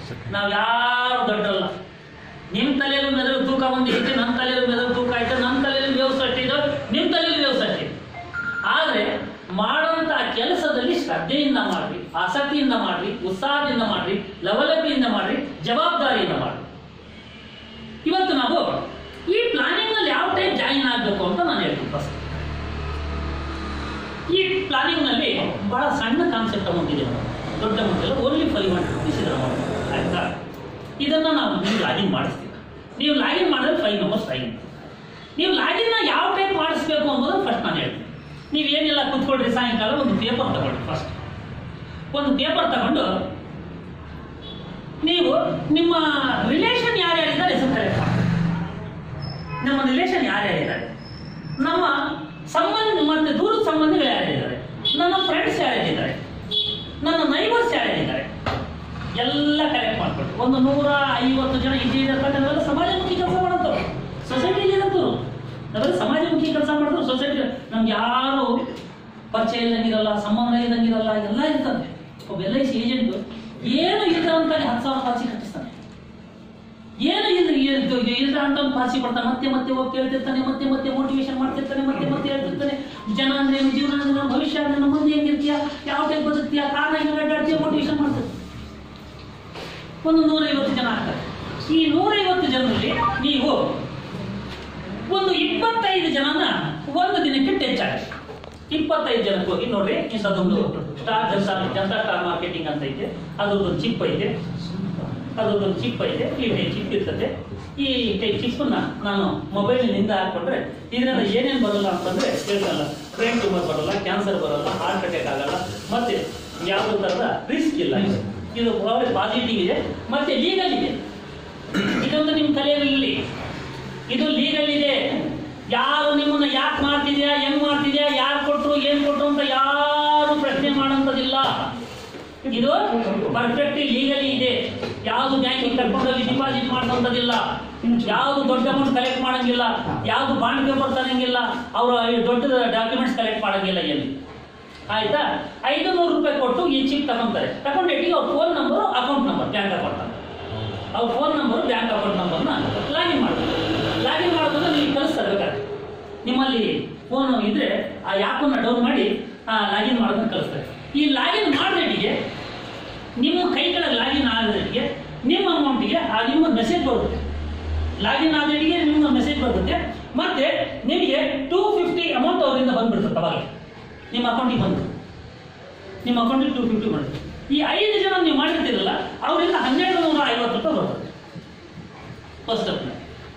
ನಾವು ಯಾರು ದೊಡ್ಡಲ್ಲ ನಿಮ್ಮ ತಲೆಯಲ್ಲೂ ಮೆದುಳು ತೂಕ ಒಂದು ಐತೆ ನನ್ನ ತಲೆಯಲ್ಲೂ ಮೆದುಳು ತೂಕ ಐತೆ ನನ್ನ ತಲೆಯಲ್ಲಿ ವ್ಯವಸ್ಥೆ ಅಷ್ಟಿದೆ ನಿಮ್ಮ ತಲೆಯಲ್ಲಿ ವ್ಯವಸ್ಥೆ ಅಷ್ಟಿದೆ ಆದರೆ ಮಾಡುವಂತ ಕೆಲಸದಲ್ಲಿ ಶ್ರದ್ಧೆಯಿಂದ ಮಾಡ್ರಿ ಆಸಕ್ತಿಯಿಂದ ಮಾಡ್ರಿ ಉತ್ಸಾಹದಿಂದ ಮಾಡ್ರಿ ಲವಲಭೆಯಿಂದ ಮಾಡ್ರಿ ಜವಾಬ್ದಾರಿಯಿಂದ ಮಾಡ್ರಿ ಇವತ್ತು ನಾವು ಈ ಪ್ಲಾನಿಂಗ್ ನಲ್ಲಿ ಯಾವ ಟೈಪ್ ಜಾಯಿನ್ ಆಗಬೇಕು ಅಂತ ನಾನು ಹೇಳ್ತೀನಿ ಫಸ್ಟ್ ಈ ಪ್ಲಾನಿಂಗ್ ನಲ್ಲಿ ಬಹಳ ಸಣ್ಣ ಕಾನ್ಸೆಪ್ಟ್ ಹೊಂದಿದೆ ನಾವು ದೊಡ್ಡ ಮೊತ್ತಲ್ಲ ಓನ್ಲಿ ಫೈವ್ ಹಂಡ್ರೆಡ್ ರುಪೀಸ್ ಇದರ ಆಯ್ತಾ ಇದನ್ನ ನಾವು ನೀವು ಲಾಗಿನ್ ಮಾಡಿಸ್ತೀವಿ ನೀವು ಲಾಗಿನ್ ಮಾಡಿದ್ರೆ ಫೈವ್ ನಂಬರ್ಸ್ ಲಾಗಿನ್ ನೀವು ಲಾಗಿನ್ನ ಯಾವ ಟೈಪ್ ಮಾಡಿಸ್ಬೇಕು ಅನ್ನೋದು ಫಸ್ಟ್ ನಾನು ಹೇಳ್ತೀನಿ ನೀವು ಏನಿಲ್ಲ ಕೂತ್ಕೊಳ್ರಿ ಸಾಯಂಕಾಲ ಒಂದು ಪೇಪರ್ ತಗೊಳ್ಳಿ ಫಸ್ಟ್ ಒಂದು ಪೇಪರ್ ತಗೊಂಡು ನೀವು ನಿಮ್ಮ ರಿಲೇಷನ್ ಯಾರ್ಯಾರಿದ್ದಾರೆ ಹೆಸರು ಕರೆಕ್ಟ್ ಮಾಡಿ ನಮ್ಮ ರಿಲೇಷನ್ ಯಾರ್ಯಾರಿದ್ದಾರೆ ನಮ್ಮ ಸಂಬಂಧ ಮತ್ತೆ ದೂರದ ಸಂಬಂಧಿಗಳು ಯಾರ್ಯಾರಿದ್ದಾರೆ ನನ್ನ ಫ್ರೆಂಡ್ಸ್ ಯಾರ್ಯಾರಿದ್ದಾರೆ ನನ್ನ ನೈಬರ್ಸ್ ಯಾರ್ಯಾರಿದ್ದಾರೆ ಎಲ್ಲ ಕಲೆಕ್ಟ್ ಮಾಡ್ಕೊಳ್ರಿ ಒಂದು ನೂರ ಐವತ್ತು ಜನ ಇದ್ದೇ ಇರ್ತಕ್ಕಂಥವೆಲ್ಲ ಸಮಾಜಮುಖಿ ಕೆಲಸ ಮಾಡಂತವ್ರು ಸೊಸೈಟಿಯಲ್ಲಿ ಇರತ್ತವ್ರು ನಾವೆಲ್ಲ ಸಮಾಜಮುಖಿ ಕೆಲಸ ಮಾಡಿದ್ರು ಸೊಸೈಟಿ ನಮ್ಗೆ ಯಾರು ಪರಿಚಯ ಇಲ್ದಂಗಿರಲ್ಲ ಸಂಬಂಧ ಇಲ್ದಂಗಿರಲ್ಲ ಎಲ್ಲ ಇರ್ತದೆ ಒಬ್ಬ ಎಲ್ ಐ ಸಿ ಏಜೆಂಟ್ ಏನು ಇಲ್ಲದಂತಾನೆ ಹತ್ತು ಸಾವಿರ ಪಾಲಿಸಿ ಕಟ್ಟಿಸ್ತಾನೆ ಏನು ಇಲ್ಲ ಇಲ್ಲ ಅಂತ ಒಂದು ಪಾಲಿಸಿ ಕೊಡ್ತಾನೆ ಮತ್ತೆ ಮತ್ತೆ ಹೋಗಿ ಕೇಳ್ತಿರ್ತಾನೆ ಮತ್ತೆ ಮತ್ತೆ ಮೋಟಿವೇಶನ್ ಮಾಡ್ತಿರ್ತಾನೆ ಮತ್ತೆ ಮತ್ತೆ ಹೇಳ್ತಿರ್ತಾನೆ ಜನ ಅಂದ್ರೆ ಏನು, ಜೀವನ ಅಂದ್ರೆ ಏನು, ಭವಿಷ್ಯ ಅಂದ್ರೆ ಏನು, ಮುಂದೆ ಹೆಂಗಿರ್ತೀಯ ಯಾವ ಟೈಪ್ ಬದುಕ್ತೀಯ ಕಾರಣ ಹೆಂಗೆ ಅಡ್ಡಾಡ್ತೀಯ ಮೋಟಿವೇಶನ್ ಮಾಡ್ತಾರೆ ಒಂದು ನೂರೈವತ್ತು ಜನ ಆಗ್ತಾರೆ ಈ ನೂರೈವತ್ತು ಜನರಲ್ಲಿ ನೀವು ಒಂದು ಇಪ್ಪತ್ತೈದು ಜನನ ಒಂದು ದಿನಕ್ಕೆ ಟಚ್ ಆಗಿ ಇಪ್ಪತ್ತೈದು ಜನಕ್ಕೆ ಹೋಗಿ ನೋಡ್ರಿ ಇಂಥದ್ದೊಂದು star Janata Janata star marketing ಅಂತ ಐತೆ ಅದ್ರದ್ದೊಂದು ಚಿಪ್ ಐತೆ ಅದ್ರದ್ದೊಂದು ಚಿಪ್ ಐತೆ ಈ ಚಿಪ್ ಇರ್ತದೆ ಈ ಚಿಪ್ಪನ್ನ ನಾನು ಮೊಬೈಲಿನಿಂದ ಹಾಕೊಂಡ್ರೆ ಇದರಿಂದ ಏನೇನು ಬರಲ್ಲ ಅಂತಂದ್ರೆ ಹೇಳ್ತಲ್ಲ ಬ್ರೈನ್ ಟ್ಯೂಮರ್ ಬರಲ್ಲ ಕ್ಯಾನ್ಸರ್ ಬರಲ್ಲ ಹಾರ್ಟ್ ಅಟ್ಯಾಕ್ ಆಗಲ್ಲ ಮತ್ತೆ ಯಾವುದೇ ಥರದ ರಿಸ್ಕ್ ಇಲ್ಲ ಇದು ಇದು ಪಾಸಿಟಿವ್ ಇದೆ ಮತ್ತೆ ಲೀಗಲ್ ಇದೆ ಇದೊಂದು ನಿಮ್ಮ ತಲೆಯಲ್ಲಿ ಇದು ಲೀಗಲ್ ಇದೆ ಯಾರು ನಿಮ್ಮನ್ನ ಯಾಕೆ ಮಾಡ್ತಿದ್ಯಾ ಹೆಂಗ್ ಮಾಡ್ತಿದ್ಯಾ ಯಾರು ಕೊಟ್ರು ಏನ್ ಕೊಟ್ರು ಅಂತ ಯಾರು ಪ್ರಶ್ನೆ ಮಾಡೋಂಥದ್ದಿಲ್ಲ ಇದು ಪರ್ಫೆಕ್ಟ್ ಲೀಗಲಿ ಇದೆ ಯಾವುದು ಬ್ಯಾಂಕಿಗೆ ಕರ್ಕೊಂಡೋಗಿ ಡಿಪಾಸಿಟ್ ಮಾಡೋಂಥದ್ದಿಲ್ಲ ಯಾವುದು ದೊಡ್ಡ ಅಮೌಂಟ್ ಕಲೆಕ್ಟ್ ಮಾಡಂಗಿಲ್ಲ ಯಾವುದು ಬಾಂಡ್ ಪೇಪರ್ ತರಂಗಿಲ್ಲ ಅವರು ದೊಡ್ಡ ಡಾಕ್ಯುಮೆಂಟ್ಸ್ ಕಲೆಕ್ಟ್ ಮಾಡಂಗಿಲ್ಲ ಎಲ್ಲಿ ಆಯ್ತಾ ಐದು ನೂರು ರೂಪಾಯಿ ಕೊಟ್ಟು ಈ ಚಿಪ್ ತಗೊಂತಾರೆ ತಗೊಂಡು ಇಟ್ಟಿಗೆ ಅವ್ರ phone number account number bank account number ಅವ್ರ ಫೋನ್ ನಂಬರು ಬ್ಯಾಂಕ್ ಅಕೌಂಟ್ ನಂಬರ್ನ ಲಾಗಿನ್ ಮಾಡಬೇಕು ಲಾಗಿನ್ ಮಾಡೋದನ್ನ ನೀವು ಕಲಿಸ್ತಾರೆ ಬೇಕಾದ್ರೆ ನಿಮ್ಮಲ್ಲಿ ಫೋನ್ ಇದ್ರೆ ಆ ಆ್ಯಪನ್ನು ಡೌನ್ ಮಾಡಿ ಲಾಗಿನ್ ಮಾಡೋದನ್ನ ಕಲಿಸ್ತಾರೆ ಈ ಲಾಗಿನ್ ಮಾಡಿದಟ್ಟಿಗೆ ನಿಮ್ಮ ಕೈ ಕೆಳಗೆ ಲಾಗಿನ್ ಆದಟ್ಟಿಗೆ ನಿಮ್ಮ ಅಮೌಂಟಿಗೆ ಆ ನಿಮ್ಮ ಮೆಸೇಜ್ ಬರುತ್ತೆ ಲಾಗಿನ್ ಆದಟ್ಟಿಗೆ ನಿಮ್ಮ ಮೆಸೇಜ್ ಬರುತ್ತೆ ಮತ್ತೆ ನಿಮಗೆ ಟೂ ಫಿಫ್ಟಿ ಅಮೌಂಟ್ ಅವರಿಂದ ಬಂದ್ಬಿಡ್ತದೆ ಅವಾಗ ನಿಮ್ಮ ಅಕೌಂಟಿಗೆ ಬಂತು ನಿಮ್ಮ ಅಕೌಂಟಿಗೆ ಟೂ ಫಿಫ್ಟಿ ಬರುತ್ತೆ ಈ ಐದು ಜನ ನೀವು ಮಾಡಿರ್ತೀರಲ್ಲ ಅವರಿಂದ ಹನ್ನೆರಡು ನೂರ ಐವತ್ತು ರೂಪಾಯಿ ಬರ್ತದೆ ಫಸ್ಟ್ ಅಪ್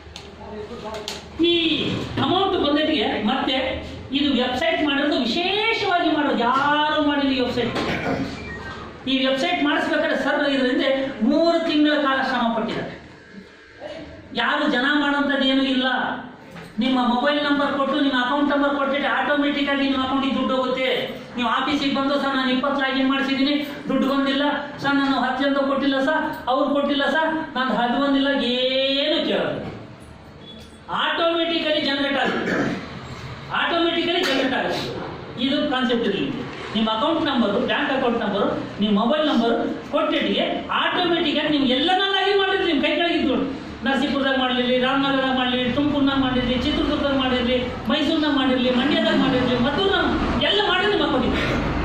ಈ ಅಮೌಂಟ್ ಬಂದಟ್ಟಿಗೆ ಮತ್ತೆ ಇದು ವೆಬ್ಸೈಟ್ ಮಾಡಿರೋದು ವಿಶೇಷವಾಗಿ ಮಾಡೋದು ಯಾರು ಮಾಡಿಲ್ಲ ಈ ವೆಬ್ಸೈಟ್ ಈ ವೆಬ್ಸೈಟ್ ಮಾಡಿಸ್ಬೇಕಾದ್ರೆ ಸರ್ ಇದರಿಂದ ಮೂರು ತಿಂಗಳ ಕಾಲ ಶ್ರಮ ಪಟ್ಟಿದ್ದಾರೆ ಯಾರು ಜನ ಮಾಡೋಂಥದ್ದು ಏನೂ ಇಲ್ಲ ನಿಮ್ಮ ಮೊಬೈಲ್ ನಂಬರ್ ಕೊಟ್ಟು ನಿಮ್ಮ ಅಕೌಂಟ್ ನಂಬರ್ ಕೊಟ್ಟಿದ್ರೆ ಆಟೋಮೆಟಿಕ್ ಆಗಿ ನಿಮ್ಮ ಅಕೌಂಟಿಗೆ ದುಡ್ಡು ಹೋಗುತ್ತೆ ನೀವು ಆಫೀಸಿಗೆ ಬಂದು ಸರ್ ನಾನು ಇಪ್ಪತ್ತು ಲಾಗಿನ್ ಮಾಡಿಸಿದ್ದೀನಿ ದುಡ್ಡು ಬಂದಿಲ್ಲ ಸರ್ ನಾನು ಹತ್ತು ಜನ ಕೊಟ್ಟಿಲ್ಲ ಸರ್ ಅವ್ರು ಕೊಟ್ಟಿಲ್ಲ ಸರ್ ನಾನು ಹದ್ದು ಬಂದಿಲ್ಲ ಏನು ಕೇಳೋದು ಆಟೋಮೆಟಿಕಲಿ ಜನರೇಟ್ ಆಗುತ್ತೆ ಆಟೋಮೆಟಿಕಲಿ ಜನರೇಟ್ ಆಗುತ್ತೆ ಇದು ಕಾನ್ಸೆಪ್ಟ್ ಇರಲಿ ನಿಮ್ಮ account number bank account number ನಿಮ್ಮ ಮೊಬೈಲ್ ನಂಬರು ಕೊಟ್ಟಿಟ್ಟಿಗೆ ಆಟೋಮೆಟಿಕ್ ಆಗಿ ನೀವು ಎಲ್ಲನ ಲಾಗಿನ್ ಮಾಡಿದ್ರಿ ನಿಮ್ಮ ಕೈ ಕೆಳಗಿದ್ದು ನರಸೀಪುರದಾಗ ಮಾಡಿರಲಿ ರಾಮನಗರದಾಗ ಮಾಡಿರಲಿ ತುಮಕೂರ್ನಾಗ ಮಾಡಿರಲಿ ಚಿತ್ರದುರ್ಗದಾಗ ಮಾಡಿರಲಿ ಮೈಸೂರಿನಾಗ ಮಾಡಿರಲಿ ಮಂಡ್ಯದಾಗ ಮಾಡಿರಲಿ ಮದ್ದೂರ್ನಾಗ ಎಲ್ಲ ಮಾಡಿದ್ರೆ ನಿಮ್ಮ ಅಕೌಂಟಿಗೆ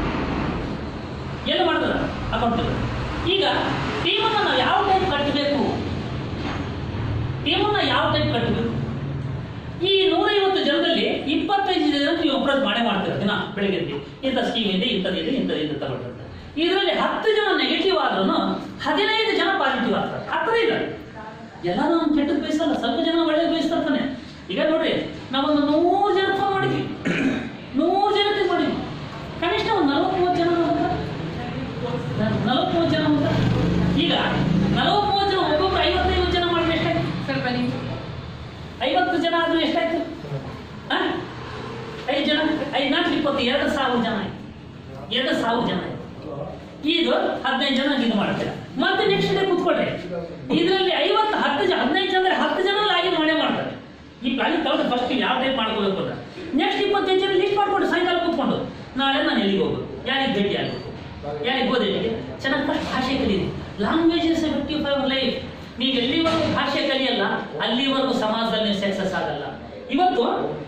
ಎಲ್ಲ ಮಾಡಿದ್ರ ಅಕೌಂಟ್ ಈಗ ಟೀಮನ್ನು ನಾವು ಯಾವ ಟೈಪ್ ಕಟ್ಟಬೇಕು ಟೀಮನ್ನು ಯಾವ ಟೈಪ್ ಕಟ್ಟಬೇಕು ಈ ನೂರೈವತ್ತು ಜನರಲ್ಲಿ ಇಪ್ಪತ್ತೈದು ಜನ ನೀವು ಅಪ್ರೋಚ್ ಮಾಡೇ ಮಾಡ್ತೀರ ದಿನ ಬೆಳಿಗ್ಗೆ ಎದ್ದು. ಇಂಥ ಸ್ಕೀಮ್ ಇದೆ ಇಂಥದ್ದಿದೆ ಇಂಥದ್ದು ಇದೆ ತಗೊಳ್ತಾರೆ ಇದರಲ್ಲಿ ಹತ್ತು ಜನ ನೆಗೆಟಿವ್ ಆದ್ರೂ ಹದಿನೈದು ಜನ ಪಾಸಿಟಿವ್ ಆಗ್ತಾರೆ ಹತ್ರ ಇಲ್ಲ ಎಲ್ಲರೂ ಒಂದು ಕೆಟ್ಟದ್ದು ಬಯಸಲ್ಲ ಸ್ವಲ್ಪ ಜನ ಒಳ್ಳೇದು ಬಯಸ್ತಾನೆ ಈಗ ನೋಡ್ರಿ ನಾವೊಂದು ನೂರು ಜನ ಫೋನ್ ಮಾಡಿದ್ವಿ ನೂರು ಜನಕ್ಕೆ ಮಾಡಿದ್ವಿ ಕನಿಷ್ಠ ಒಂದು ನಲವತ್ತು ಮೂವತ್ತು ಜನ ನಲವತ್ತು ಮೂವತ್ತು ಜನ ಅಂತ ಈಗ ನಲವತ್ತು ಮೂವತ್ತು ಜನ ಒಬ್ಬೊಬ್ರು ಐವತ್ತೈದು ಜನ ಮಾಡಿದ್ರೆ ಎಷ್ಟಾಯ್ತು ಸ್ವಲ್ಪ ನೀವು ಐವತ್ತು ಜನ ಆದ್ರೂ ಎಷ್ಟಾಯ್ತು ಹ? ಐದು ಜನ ಐದು ನಾಲ್ಕು ಇಪ್ಪತ್ತು ಎರಡು ಸಾವಿರ ಜನ ಆಯ್ತು ಎರಡು ಸಾವಿರ ಜನ ಆಯ್ತು ಈಗ ಹದಿನೈದು ಜನ ಇದು ಮಾಡ್ತೀರ ಮತ್ತೆ ನೆಕ್ಸ್ಟ್ ಡೇ ಕೂತ್ಕೊಳ್ರಿ ಇದರಲ್ಲಿ ಐವತ್ತು ಹತ್ತು ಜನ ಹದಿನೈದು ಜನ ಹತ್ತು ಜನ ಲಾಗಿನ್ ಮಾಡೇ ಮಾಡ್ತಾರೆ ಈ ಪ್ಲಾನಿಂಗ್ ತಗೊಂಡು ಫಸ್ಟ್ ಯಾವ ಟೈಪ್ ಮಾಡ್ಕೋಬೇಕು ಅಂತ ನೆಕ್ಸ್ಟ್ ಇಪ್ಪತ್ತೈದು ಜನ ಲಿಸ್ಟ್ ಮಾಡ್ಕೊಂಡು ಸಾಯಂಕಾಲ ಕೂತ್ಕೊಂಡು ನಾಳೆ ನಾನು ಎಲ್ಲಿಗೆ ಹೋಗ್ಬೇಕು ಯಾರಿಗೆ ಭೇಟಿ ಆಗಬೇಕು ಯಾರಿಗೆ ಓದಿಗೆ ಚೆನ್ನಾಗಿ ಫಸ್ಟ್ ಭಾಷೆ ಕಲೀರಿ language is effective for life ನೀವು ಎಲ್ಲಿವರೆಗೂ ಭಾಷೆ ಕಲಿಯಲ್ಲ ಅಲ್ಲಿವರೆಗೂ ಸಮಾಜದಲ್ಲಿ ನೀವು ಸಕ್ಸಸ್ ಆಗಲ್ಲ ಇವತ್ತು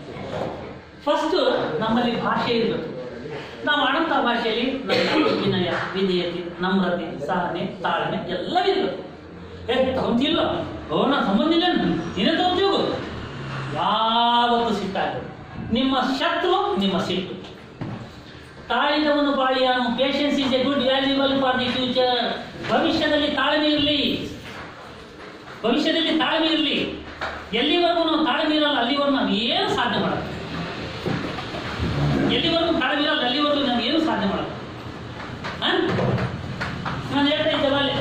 ಫಸ್ಟ್ ನಮ್ಮಲ್ಲಿ ಭಾಷೆ ಇರಬೇಕು ನಾವು ಆಡಂತ ಭಾಷೆಯಲ್ಲಿ ನಮ್ಮ ವಿನಯ ವಿಧೇಯತೆ ನಮ್ರತೆ ಸಹನೆ ತಾಳ್ಮೆ ಎಲ್ಲ ಇರಬೇಕು ಏ ತಗೊಂತಿಲ್ಲ ಓ ನಾ ಸಂಬಂಧ ಇಲ್ಲ ನೀನೇ ತಗೊಂತೀವಿ ಹೋಗು ಯಾವತ್ತು ಸಿಟ್ಟಾಗದು ನಿಮ್ಮ ಶತ್ರು ನಿಮ್ಮ ಸಿಟ್ಟು ತಾಳಿದವನು ಬಾಳಿಯಾನು patience is a good valuable for the future ಭವಿಷ್ಯದಲ್ಲಿ ತಾಳ್ಮೆ ಇರಲಿ ಭವಿಷ್ಯದಲ್ಲಿ ತಾಳ್ಮೆ ಇರಲಿ ಎಲ್ಲಿವರೆಗೂ ನಾವು ತಾಳ್ಮೆ ಇರಲ್ಲ ಅಲ್ಲಿವರೆಗೂ ನಾವು ಏನು ಸಾಧನೆ ಮಾಡಲ್ಲ ಎಲ್ಲಿವರೆಗೂ ತಾಳ್ಮೆ ಇರಲ್ಲ ಅಲ್ಲಿವರೆಗೂ ನಾವು ಏನು ಸಾಧನೆ ಮಾಡಲ್ಲ ಆ? ನಾನು ಹೇಳ್ತಾ ಇದ್ದೆ ಅಲ್ಲಿ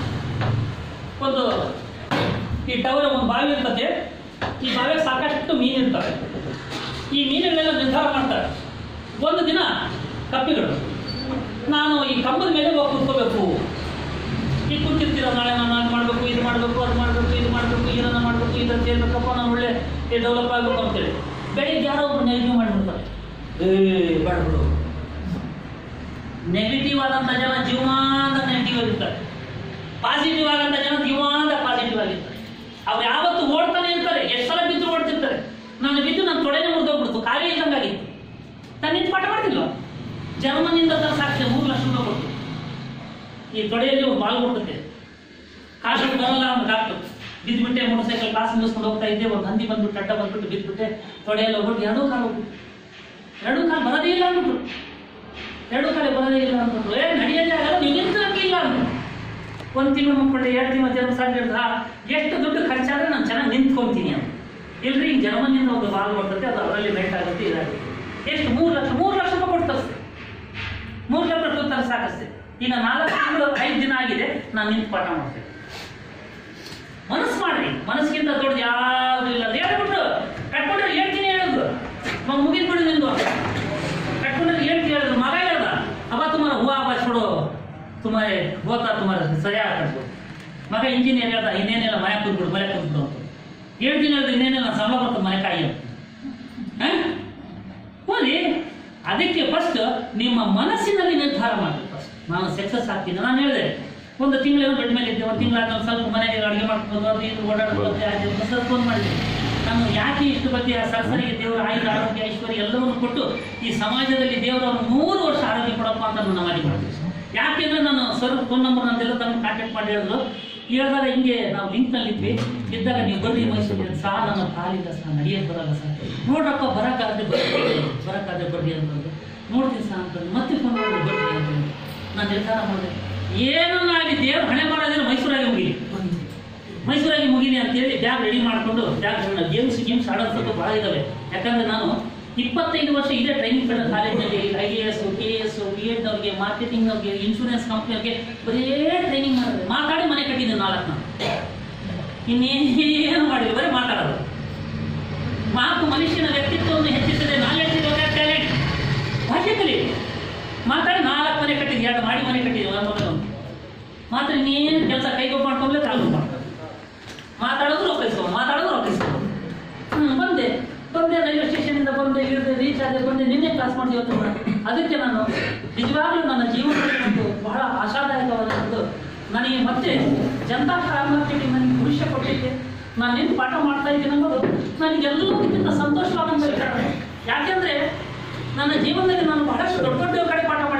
ಒಂದು ಈ ಟವರ್ ಒಂದು ಬಾವಿ ಇರ್ತದೆ ಈ ಬಾವಿಗೆ ಸಾಕಷ್ಟು ಮೀನು ಇರ್ತವೆ ಈ ಮೀನುಗಳೆಲ್ಲ ನಿರ್ಧಾರ ಮಾಡ್ತಾರೆ ಒಂದು ದಿನ ಕಪ್ಪಿಗಳು ನಾನು ಈ ಕಂಬದ ಮೇಲೆ ಹೋಗಿ ಕೂತ್ಕೋಬೇಕು ಈ ಕೂತಿರ್ತೀರ ನಾಳೆ ನಾನು ಅದು ಮಾಡಬೇಕು ಇದು ಮಾಡಬೇಕು ಅದು ಮಾಡಬೇಕು ಇದು ಮಾಡಬೇಕು ಏನನ್ನ ಮಾಡಬೇಕು ಇದನ್ನು ಸೇರ್ಬೇಕಪ್ಪ ನಾನು ಒಳ್ಳೆ ಡೆವಲಪ್ ಆಗಬೇಕು ಅಂತೇಳಿ ಬೆಳಿಗ್ಗೆ ಯಾರೋ ಒಬ್ರು ನೆಗೆಟಿವ್ ಮಾಡಿಬಿಡ್ತಾರೆ ಏ ಬೇಡ ಬಿಡು ನೆಗೆಟಿವ್ ಆದಂಥ ಜನ ಜೀವಮಾನ ನೆಗೆಟಿವ್ ಆಗಿರ್ತಾರೆ ಪಾಸಿಟಿವ್ ಆದಂಥ ಜನ ಜೀವಮಾನ ಪಾಸಿಟಿವ್ ಆಗಿರ್ತಾರೆ ಅವ್ರು ಯಾವತ್ತು ಓಡ್ತಾನೆ ಇರ್ತಾರೆ ಎಷ್ಟು ಸಲ ಬಿದ್ದು ಓಡ್ತಿರ್ತಾರೆ ನಾನು ಬಿದ್ದು ನನ್ನ ತೊಡೆನೇ ಮುರಿದೋಗ್ಬಿಡ್ತು ಖಾಲಿ ಇದ್ದಂಗಾಗಿತ್ತು ನಾನು ನಿಂತು ಪಾಠ ಮಾಡ್ತಿಲ್ಲ ಜರ್ಮನಿಂದ ತರ ಸಾಕ್ಷಿ ಮೂರು ಲಕ್ಷ ರೂಪಾಯಿ ಕೊಟ್ಟು ಈ ತೊಡೆಯಲ್ಲಿ ಒಂದು ಬಾಲ್ ಕೊಡ್ತದೆ ಕಾಸು ಬರಲ್ಲ ಅವ್ನು ಡಾಕ್ಟರ್ ಬಿದ್ದುಬಿಟ್ಟೆ ಮೋಟರ್ ಸೈಕಲ್ ಕ್ಲಾಸ್ ಮುಗಿಸ್ಕೊಂಡು ಹೋಗ್ತಾ ಇದ್ದೆ ಒಂದು ಹಂದಿ ಬಂದ್ಬಿಟ್ಟು ಅಡ್ಡ ಬಂದ್ಬಿಟ್ಟು ಬಿದ್ದುಬಿಟ್ಟೆ ತೊಡೆಯಲ್ಲಿ ಹೋಗ್ಬಿಟ್ಟು ಎರಡೂ ಕಾಲು ಹೋಗ್ಬಿಟ್ಟು ಎರಡೂ ಕಾಲು ಬರೋದೇ ಇಲ್ಲ ಅಂದ್ಬಿಟ್ರು ಎರಡೂ ಕಾಲು ಬರೋದೇ ಇಲ್ಲ ಅಂದ್ಬಿಟ್ರು ಏ ನಡೆಯೋದೇ ಆಗಲ್ಲ ನೀವು ನಿಂತಿರಂಗಿಲ್ಲ ಅಂದ್ರು ಒಂದು ತಿಂಗಳು ಮಕ್ಕಳು ಎರಡು ತಿಂಗಳು ಜನ ಸಾಧ್ಯ ಎಷ್ಟು ದುಡ್ಡು ಖರ್ಚಾದ್ರೆ ನಾನು ಚೆನ್ನಾಗಿ ನಿಂತ್ಕೊಂತೀನಿ ಅಂತ ಇಲ್ರಿ ಈಗ ಜರ್ಮನಿಯಿಂದ ಒಂದು ಬಾಲ್ ಬರ್ತದೆ ಅದು ಅದರಲ್ಲಿ ಲೇಟ್ ಆಗುತ್ತೆ ಇದಾಗುತ್ತೆ ಎಷ್ಟು ಮೂರು ಲಕ್ಷ ಮೂರು ಲಕ್ಷ ರೂಪಾಯಿ ಕೊಟ್ಟು ತರಿಸ್ತೆ ಮೂರು ಲಕ್ಷ ರೂಪಾಯಿ ತರಿಸಿ ಸಾಕಷ್ಟೇ ಈಗ ನಾಲ್ಕು ತಿಂಗಳು ಐದು ದಿನ ಆಗಿದೆ ನಾನು ನಿಂತು ಪಾಠ ಮಾಡ್ತೇನೆ ಮನಸ್ಸು ಮಾಡ್ರಿ ಮನಸ್ಸಿಗಿಂತ ದೊಡ್ಡದು ಯಾವುದು ಇಲ್ಲ ಅದು ಹೇಳ್ಬಿಟ್ರು ಕಟ್ಕೊಂಡ್ರೆ ಹೇಳ್ತೀನಿ ಹೇಳಿದ್ರು ಮಗ ಮುಗಿದ್ಬಿಡು ನಿಂದು ಕಟ್ಕೊಂಡ್ರೆ ಹೇಳ್ತೀನಿ ಹೇಳಿದ್ರು ಮಗ ಹೇಳ್ದ ಅವ ತುಮಾರ ಹೂವಾ ಬಾ छोड़ो तुम्हारे ಹೋತಾ ತುಮಾರ ಸರಿಯಾಗಿ ಕಟ್ಬೋದು ಮಗ ಇಂಜಿನಿಯರ್ ಹೇಳ್ದ ಇನ್ನೇನಿಲ್ಲ ಮನೆ ಕೂತ್ಬಿಡು ಮನೆ ಕೂತ್ಬಿಡು ಅಂತ ಹೇಳ್ತೀನಿ ಹೇಳಿದ್ರೆ ಇನ್ನೇನಿಲ್ಲ ಸಂಬಳ ಬರ್ತದೆ ಮನೆ ಕಾಯಿ ಅಂತ ಹ? ಹೋಗಿ ಅದಕ್ಕೆ ಫಸ್ಟ್ ನಿಮ್ಮ ಮನಸ್ಸಿನಲ್ಲಿ ನಿರ್ಧಾರ ಮಾಡಬೇಕು ಫಸ್ಟ್ ನಾನು ಸಕ್ಸಸ್ ಆಗ್ತೀನಿ ನಾನು ಹೇಳಿದೆ ಒಂದು ತಿಂಗಳೇನೋ ಬೆಡ್ ಮೇಲೆ ಇದ್ದೆ ಒಂದು ತಿಂಗಳಾದ್ಮೇಲೆ ಸ್ವಲ್ಪ ಮನೆಗೆ ಅಡುಗೆ ಮಾಡ್ಕೊಂಡು ಅದು ಇದು ಓಡಾಡೋದು ಮತ್ತೆ ಅದು ಇದು ಸ್ವಲ್ಪ ಫೋನ್ ಮಾಡಿದೆ ನಾನು ಯಾಕೆ ಇಷ್ಟು ಬಗ್ಗೆ ಆ ಸರಸರಿಗೆ ದೇವರ ಆಯುಧ ಆರೋಗ್ಯ ಐಶ್ವರ್ಯ ಎಲ್ಲವನ್ನು ಕೊಟ್ಟು ಈ ಸಮಾಜದಲ್ಲಿ ದೇವರು ಅವ್ರು ನೂರು ವರ್ಷ ಆರೋಗ್ಯ ಕೊಡಪ್ಪ ಅಂತ ನನ್ನ ಮಾಡಿ ಮಾಡಿದೆ ಯಾಕೆಂದ್ರೆ ನಾನು ಸರ್ ಫೋನ್ ನಂಬರ್ ನಂದೆಲ್ಲ ತಮ್ಮ ಕಾಂಟ್ಯಾಕ್ಟ್ ಮಾಡಿ ಹೇಳಿದ್ರು ಹೇಳಿದಾಗ ಹಿಂಗೆ ನಾವು ಲಿಂಕ್ನಲ್ಲಿ ಇದ್ವಿ ಇದ್ದಾಗ ನೀವು ಬರ್ರಿ ಮೈಸೂರಿಗೆ ಸಹ ನನ್ನ ಕಾಲಿಲ್ಲ ಸಹ ನಡೆಯೋದು ಬರಲ್ಲ ಸರ್ ನೋಡ್ರಪ್ಪ ಬರೋಕ್ಕಾಗದೆ ಬರ್ರಿ ಬರೋಕ್ಕಾಗದೆ ಬರ್ರಿ ಅಂತಂದು ನೋಡ್ತೀನಿ ಸಹ ಅಂತಂದು ಮತ್ತೆ ಫೋನ್ ಮಾಡಿ ಬರ್ರಿ ಅಂತಂದು ನಾನು ನಿರ್ಧಾರ ಮಾಡಿದೆ ಏನನ್ನಾಗಿ ದೇವ್ರು ಹಣೆ ಮಾಡೋದಿಲ್ಲ ಮೈಸೂರಾಗಿ ಮುಗಿಲಿ ಮೈಸೂರಾಗಿ ಮುಗಿಲಿ ಅಂತೇಳಿ ಬ್ಯಾಗ್ ರೆಡಿ ಮಾಡಿಕೊಂಡು ಬ್ಯಾಗ್ ಗೇಮ್ಸ್ ಗೇಮ್ಸ್ ಆಡೋದು ಸ್ವಲ್ಪ ಭಾಳ ಇದ್ದಾವೆ ಯಾಕಂದ್ರೆ ನಾನು ಇಪ್ಪತ್ತೈದು ವರ್ಷ ಇದೇ ಟ್ರೈನಿಂಗ್ ಪಡೆದ ಕಾಲೇಜಲ್ಲಿ I A S K S B Ed ಅವ್ರಿಗೆ ಮಾರ್ಕೆಟಿಂಗ್ ಅವ್ರಿಗೆ ಇನ್ಶೂರೆನ್ಸ್ ಕಂಪ್ನಿಯವ್ರಿಗೆ ಬರೀ ಟ್ರೈನಿಂಗ್ ಮಾಡಿದೆ ಮಾತಾಡಿ ಮನೆ ಕಟ್ಟಿದ್ದೆ ನಾಲ್ಕು ನಾನು ಇನ್ನೇನು ಮಾಡಿಲ್ಲ ಬರೀ ಮಾತಾಡೋದು ಮಾತು ಮನುಷ್ಯನ ವ್ಯಕ್ತಿತ್ವವನ್ನು ಹೆಚ್ಚಿಸದೆ ನಾಲೆಡ್ಜ್ ಟ್ಯಾಲೆಂಟ್ ಭಾಷೆ ಕಲಿ ಮಾತಾಡಿ ನಾಲ್ಕು ಮನೆ ಕಟ್ಟಿದ್ದೆ ಎರಡು ಮಾಡಿ ಮನೆ ಕಟ್ಟಿದ್ದೆ ಒಂದು ಮನೆ ಒಂದು ಮಾತ್ರ ಇನ್ನೇನು ಕೆಲಸ ಕೈಗೊಬ್ಬ ಮಾಡ್ಕೊಂಡ್ರೆ ಕಾಲು ಮಾಡ್ತಾರೆ ಮಾತಾಡೋದು ರೊಕ್ಕಿಸ್ಕೊ ಮಾತಾಡೋದು ರೊಕ್ಕಿಸ್ಕೊ ಹ್ಞೂ ಬಂದೆ ಬಂದೆ ರೈಲ್ವೆ ಸ್ಟೇಷನಿಂದ ಬಂದೆ ಇಳಿದೆ ರೀಚ್ ಆದೆ ಬಂದೆ ನಿನ್ನೆ ಕ್ಲಾಸ್ ಮಾಡಿ ಇವತ್ತು ಮಾಡಿ ಅದಕ್ಕೆ ನಾನು ನಿಜವಾಗ್ಲೂ ನನ್ನ ಜೀವನದಲ್ಲಿ ಒಂದು ಬಹಳ ಆಶಾದಾಯಕವಾದ ಒಂದು ನನಗೆ ಮತ್ತೆ ಜನತಾ ಸ್ಟಾರ್ ಮಾರ್ಕೆಟಿಂಗ್ ನನಗೆ ಭವಿಷ್ಯ ಕೊಟ್ಟಿದ್ದೆ ನಾನು ನಿಂತು ಪಾಠ ಮಾಡ್ತಾ ಇದ್ದೀನಿ ಅನ್ನೋದು ನನಗೆಲ್ಲದಕ್ಕಿಂತ ಸಂತೋಷವಾದಂಥ ವಿಚಾರ ಯಾಕೆಂದ್ರೆ ನನ್ನ ಜೀವನದಲ್ಲಿ ನಾನು ಬಹಳಷ್ಟು ದೊಡ್ಡ ದೊಡ್ಡ ಕಡೆ ಪಾಠ